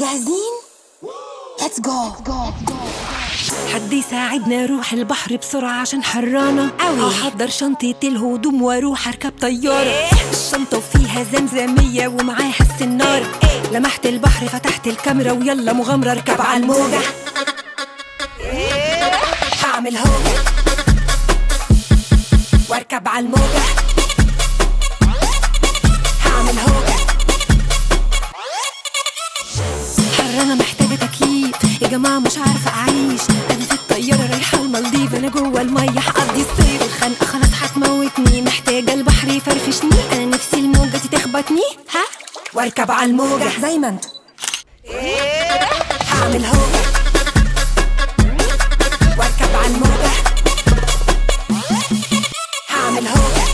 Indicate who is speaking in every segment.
Speaker 1: جاهزين؟ Let's go.
Speaker 2: حد يساعدنا اروح البحر بسرعة عشان حرانة
Speaker 1: أوي.
Speaker 2: احضر شنطة الهدوم واروح اركب طيارة الشنطة وفيها زمزمية ومعاها السنارة لمحت البحر فتحت الكاميرا ويلا مغامرة اركب على الموجة هعمل هوجة واركب على الموجة هعمل هوجة حرانة محتاجة تكييف يا جماعة مش عارفة أعيش أنا في الطيارة رايحة المالديف أنا جوه المية هقضي الصيف الخنقة خلاص هتموتني محتاجة البحر يفرفشني أنا نفسي الموجة دي تخبطني ها واركب على الموجة
Speaker 1: زي ما انتوا
Speaker 2: هعمل هوجة واركب على الموجة هعمل هوجة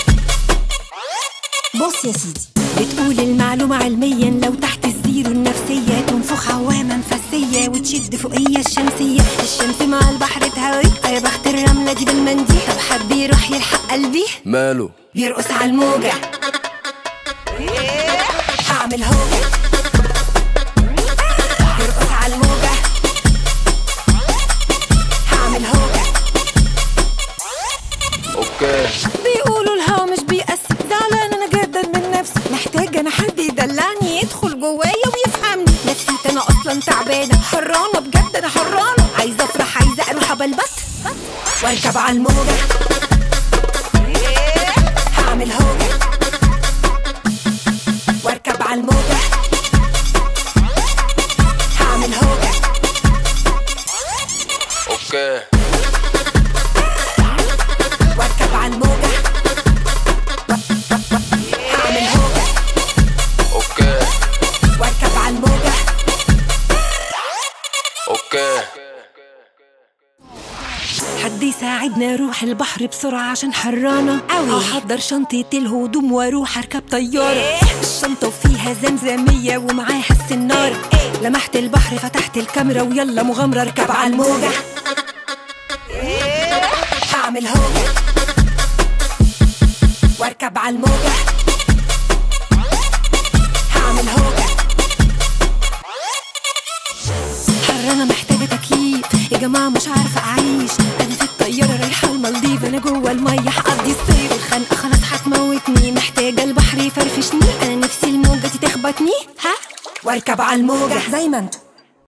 Speaker 1: بص يا سيدي
Speaker 2: بتقول المعلومة علميا لو تحت الزيرو النفسية تنفخ عوامة مفسية وتشد فوقية الشمسية الشمس مع البحر تهوي يا بخت الرملة دي بالمنديل طب حد يروح يلحق قلبي
Speaker 3: ماله
Speaker 2: بيرقص على الموجة هعمل هوجة بيرقص على الموجة هعمل هوجة
Speaker 3: اوكي
Speaker 2: بيقولوا الهوا مش بيأس زعلان انا جدا من نفسي محتاجة انا حد يدلعني يدخل جوايا ويفهمني نفسيتي انا اصلا تعبانة حرانة بجد انا حرانة عايزة افرح عايزة اروح ابلبس واركب على الموجة هعمل هوجة واركب على الموجة هعمل هوجة
Speaker 3: اوكي
Speaker 2: واركب على الموجة هعمل هوجة
Speaker 3: اوكي
Speaker 2: واركب على الموجة
Speaker 3: اوكي
Speaker 2: حد يساعدنا اروح البحر بسرعة عشان حرانة
Speaker 1: أوي.
Speaker 2: احضر شنطة الهدوم واروح اركب طيارة الشنطة وفيها زمزمية ومعاها السنارة لمحت البحر فتحت الكاميرا ويلا مغامرة اركب على الموجة هعمل هوجة واركب على الموجة هعمل هوجة حرانة محتاجة تكييف يا جماعة مش عارفة أعيش أنا في الطيارة رايحة المالديف أنا جوه المية هقضي الصيف الخنقة خلاص هتموتني محتاجة البحر يفرفشني أنا نفسي الموجة دي تخبطني ها واركب على الموجة
Speaker 1: زي ما انتوا